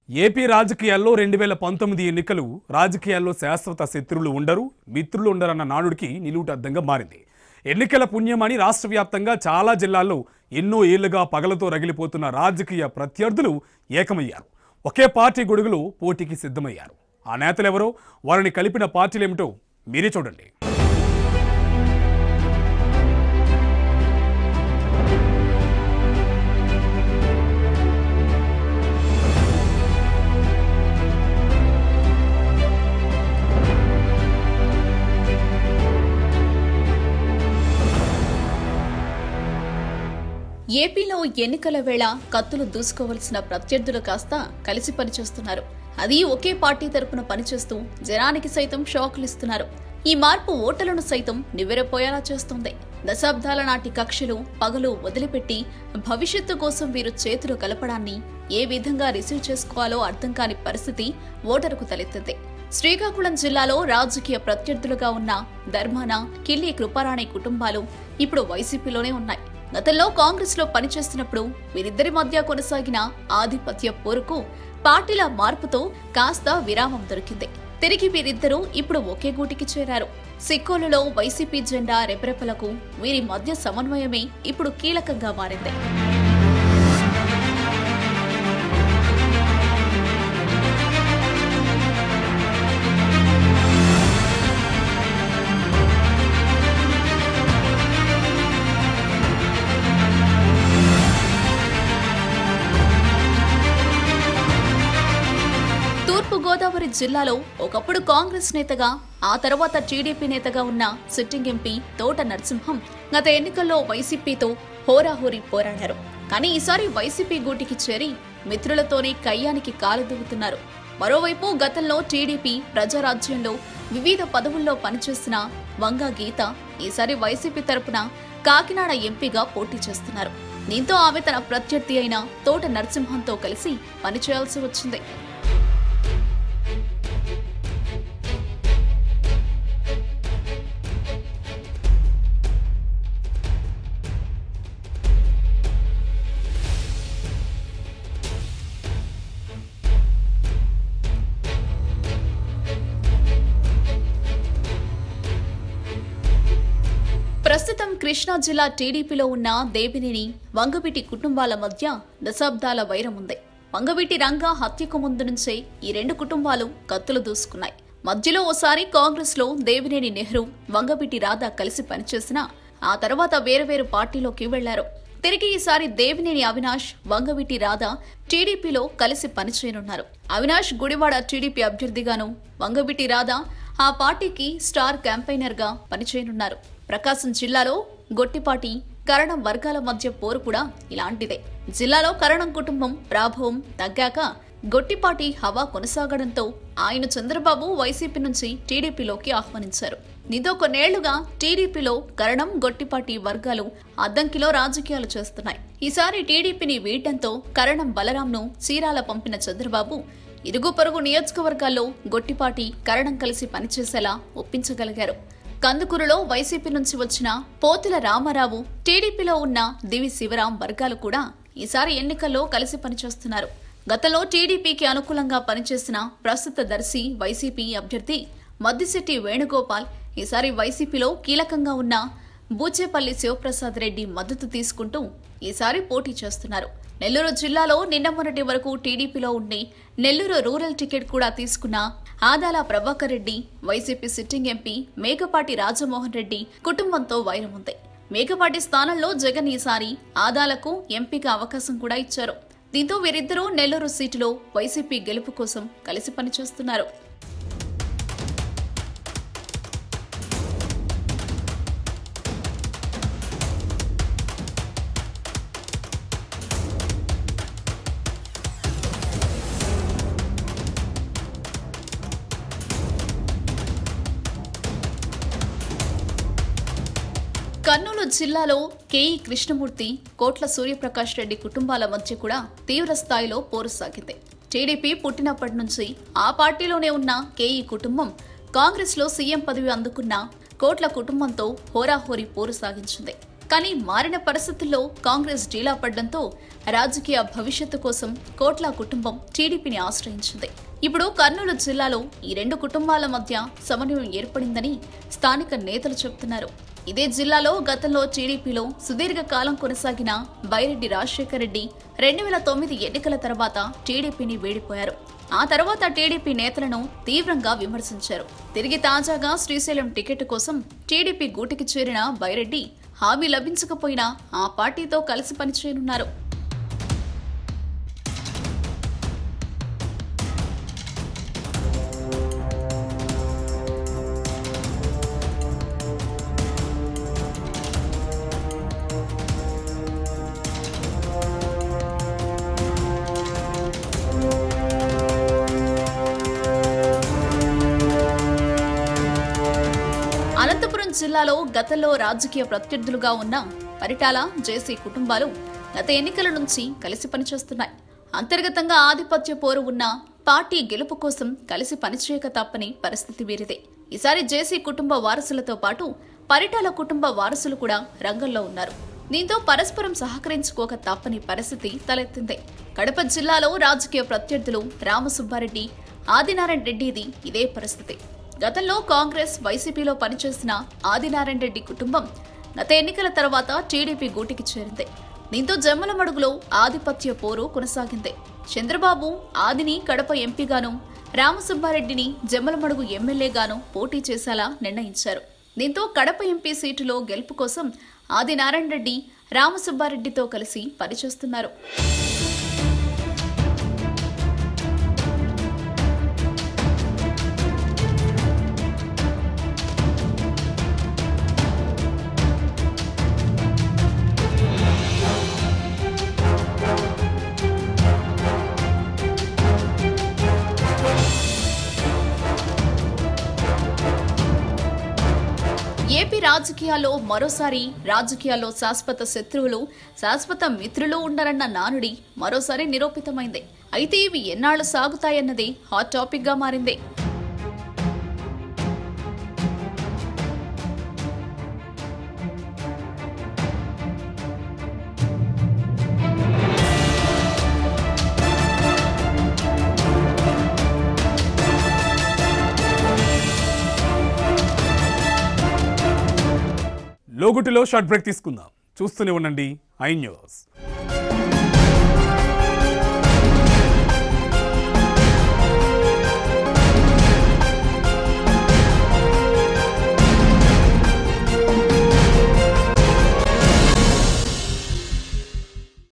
AP రాజకీయాల్లో రెండు వేల పంతొమ్మిది ఎన్నికలు రాజకీయాల్లో శాశ్వత శత్రువులు ఉండరు మిత్రులు ఉండరన్న నానుడికి నిలువుటద్దంగా మారింది ఎన్నికల పుణ్యమని రాష్ట్ర వ్యాప్తంగా చాలా జిల్లాల్లో ఎన్నో ఏళ్లుగా పగలతో రగిలిపోతున్న రాజకీయ ప్రత్యర్థులు ఏకమయ్యారు ఒకే పార్టీ గొడుగులు పోటీకి సిద్ధమయ్యారు ఆ నేతలెవరో వారిని కలిపిన పార్టీలేమిటో మీరే చూడండి ఏపీలో ఎన్నికల వేళ కత్తులు దూసుకోవలసిన ప్రత్యర్థులు కాస్త కలిసి పనిచేస్తున్నారు అది ఒకే పార్టీ తరపున పనిచేస్తూ జనానికి సైతం షాకులు ఇస్తున్నారు ఈ మార్పు ఓటర్లను సైతం నివ్వెరపోయేలా చేస్తోంది దశాబ్దాల నాటి కక్షలు పగలు వదిలిపెట్టి భవిష్యత్తు కోసం వీరు చేతులు కలపడాన్ని ఏ విధంగా రిసీవ్ చేసుకోవాలో అర్థం కాని పరిస్థితి ఓటరుకు తలెత్తింది శ్రీకాకుళం జిల్లాలో రాజకీయ ప్రత్యర్థులుగా ఉన్న ధర్మాన కిల్లి కృపారాణి కుటుంబాలు ఇప్పుడు వైసీపీలోనే ఉన్నాయి గతంలో కాంగ్రెస్ లో పనిచేస్తున్నప్పుడు వీరిద్దరి మధ్య కొనసాగిన ఆధిపత్య పోరుకు పార్టీల మార్పుతో కాస్త విరామం దొరికింది తిరిగి వీరిద్దరూ ఇప్పుడు ఒకే గూటికి చేరారు సిక్కోలులో వైసీపీ జెండా రెపరెపలకు వీరి మధ్య సమన్వయమే ఇప్పుడు కీలకంగా మారింది తూర్పు గోదావరి జిల్లాలో ఒకప్పుడు కాంగ్రెస్ నేతగా ఆ తర్వాత టీడీపీ నేతగా ఉన్న సిట్టింగ్ ఎంపీ తోట నరసింహం గత ఎన్నికల్లో వైసీపీతో హోరాహోరీ పోరాడారు కానీ ఈసారి వైసీపీ గూటికి చేరి మిత్రులతోనే కయ్యానికి కాలు దువ్వుతున్నారు మరోవైపు గతంలో టీడీపీ ప్రజారాజ్యంలో వివిధ పదవుల్లో పనిచేసిన వంగా గీత ఈసారి వైసీపీ తరపున కాకినాడ ఎంపీగా పోటీ చేస్తున్నారు దీంతో ఆమె తన ప్రత్యర్థి అయిన తోట నరసింహంతో కలిసి పనిచేయాల్సి వచ్చింది ప్రస్తుతం కృష్ణా జిల్లా టీడీపీలో ఉన్న దేవినేని వంగవీటి కుటుంబాల మధ్య దశాబ్దాల వైరం ఉంది వంగవీటి రంగా హత్యకు ముందు నుంచే ఈ రెండు కుటుంబాలు కత్తులు దూసుకున్నాయి మధ్యలో ఓసారి కాంగ్రెస్ లో దేవినేని నెహ్రూ వంగవీటి రాధా కలిసి పనిచేసినా ఆ తర్వాత వేరువేరు పార్టీలోకి వెళ్లారు తిరిగి ఈసారి దేవినేని అవినాష్ వంగవీటి రాధా టీడీపీలో కలిసి పనిచేయనున్నారు అవినాష్ గుడివాడ టీడీపీ అభ్యర్థిగాను వంగవీటి రాధా ఆ పార్టీకి స్టార్ క్యాంపెయినర్ గా పనిచేయనున్నారు ప్రకాశం జిల్లాలో గొట్టిపాటి కరణం వర్గాల మధ్య పోరు కూడా ఇలాంటిదే జిల్లాలో కరణం కుటుంబం ప్రాభవం తగ్గాక గొట్టిపాటి హవా కొనసాగడంతో ఆయన చంద్రబాబు వైసీపీ నుంచి టీడీపీలోకి ఆహ్వానించారు దీంతో కొన్నేళ్లుగా టీడీపీలో కరణం గొట్టిపాటి వర్గాలు అద్దంకిలో రాజకీయాలు చేస్తున్నాయి ఈసారి టీడీపీని వీడటంతో కరణం బలరాంను చీరాల పంపిన చంద్రబాబు ఇరుగు పొరుగు నియోజకవర్గాల్లో గొట్టిపాటి కరణం కలిసి పనిచేసేలా ఒప్పించగలిగారు కందుకూరులో వైసీపీ నుంచి వచ్చిన పోతుల రామారావు టీడీపీలో ఉన్న దివి శివరాం వర్గాలు కూడా ఈసారి ఎన్నికల్లో కలిసి పనిచేస్తున్నారు గతంలో టీడీపీకి అనుకూలంగా పనిచేసిన ప్రస్తుత దర్శి వైసీపీ అభ్యర్థి మద్దిశెట్టి వేణుగోపాల్ ఈసారి వైసీపీలో కీలకంగా ఉన్న బూచేపల్లి శివప్రసాద్ రెడ్డి మద్దతు తీసుకుంటూ ఈసారి పోటీ చేస్తున్నారు నెల్లూరు జిల్లాలో నిన్న మొన్నటి వరకు టీడీపీలో ఉండి నెల్లూరు రూరల్ టికెట్ కూడా తీసుకున్న Adala Prabhakar Reddy YCP sitting MP Mekapati Rajamohan Reddy కుటుంబంతో వైరం ఉంది మేకపాటి స్థానంలో జగన్ ఈసారి ఆదాలకు ఎంపీగా అవకాశం కూడా ఇచ్చారు దీంతో వీరిద్దరూ నెల్లూరు సీటులో వైసీపీ గెలుపు కోసం కలిసి పనిచేస్తున్నారు కర్నూలు జిల్లాలో కేఈ కృష్ణమూర్తి కోట్ల సూర్యప్రకాష్ రెడ్డి కుటుంబాల మధ్య కూడా తీవ్ర స్థాయిలో పోరు సాగింది టీడీపీ పుట్టినప్పటి నుంచి ఆ పార్టీలోనే ఉన్న కేఈ కుటుంబం కాంగ్రెస్లో సీఎం పదవి అందుకున్న కోట్ల కుటుంబంతో హోరాహోరీ పోరు సాగించింది కానీ మారిన పరిస్థితుల్లో కాంగ్రెస్ డీలా పడడంతో రాజకీయ భవిష్యత్తు కోసం కోట్ల కుటుంబం టీడీపీని ఆశ్రయించింది ఇప్పుడు కర్నూలు జిల్లాలో ఈ రెండు కుటుంబాల మధ్య సమన్వయం ఏర్పడిందని స్థానిక నేతలు చెబుతున్నారు ఇదే జిల్లాలో గతంలో టీడీపీలో సుదీర్ఘ కాలం కొనసాగిన బైరెడ్డి రాజశేఖర రెడ్డి రెండు వేల తొమ్మిది ఎన్నికల తర్వాత టీడీపీని వీడిపోయారు ఆ తర్వాత టీడీపీ నేతలను తీవ్రంగా విమర్శించారు తిరిగి తాజాగా శ్రీశైలం టికెట్ కోసం టీడీపీ గూటికి చేరిన బైరెడ్డి హామీ లభించకపోయినా ఆ పార్టీతో కలిసి పనిచేయనున్నారు అనంతపురం జిల్లాలో గతంలో రాజకీయ ప్రత్యర్థులుగా ఉన్న పరిటాల జేసీ కుటుంబాలు గత ఎన్నికల నుంచి కలిసి పనిచేస్తున్నాయి అంతర్గతంగా ఆధిపత్య పోరు ఉన్న పార్టీ గెలుపు కోసం కలిసి పనిచేయక తప్పని పరిస్థితి వీరిదే ఈసారి జేసీ కుటుంబ వారసులతో పాటు పరిటాల కుటుంబ వారసులు కూడా రంగంలో ఉన్నారు దీంతో పరస్పరం సహకరించుకోక తప్పని పరిస్థితి తలెత్తింది కడప జిల్లాలో రాజకీయ ప్రత్యర్థులు రామసుబ్బారెడ్డి ఆదినారాయణ రెడ్డిది ఇదే పరిస్థితి గతంలో కాంగ్రెస్ వైసీపీలో పనిచేసిన ఆదినారాయణ రెడ్డి కుటుంబం గత ఎన్నికల తర్వాత టీడీపీ గూటికి చేరింది దీంతో జమ్మలమడుగులో ఆధిపత్య పోరు కొనసాగింది చంద్రబాబు ఆదిని కడప ఎంపీగాను రామసుబ్బారెడ్డిని జమ్మలమడుగు ఎమ్మెల్యేగాను పోటీ చేసేలా నిర్ణయించారు దీంతో కడప ఎంపీ సీటులో గెలుపు కోసం ఆదినారాయణ రెడ్డి రామసుబ్బారెడ్డితో కలిసి పనిచేస్తున్నారు ఏపీ రాజకీయాల్లో మరోసారి రాజకీయాల్లో శాశ్వత శత్రువులు శాశ్వత మిత్రులు ఉండరన్న నానుడి మరోసారి నిరూపితమైంది అయితే ఇవి ఎన్నాళ్లు సాగుతాయన్నది హాట్ టాపిక్ గా మారింది లోగుటిలో షార్ట్ బ్రేక్ తీసుకుందాం చూస్తూనే ఉండండి ఐ న్యూస్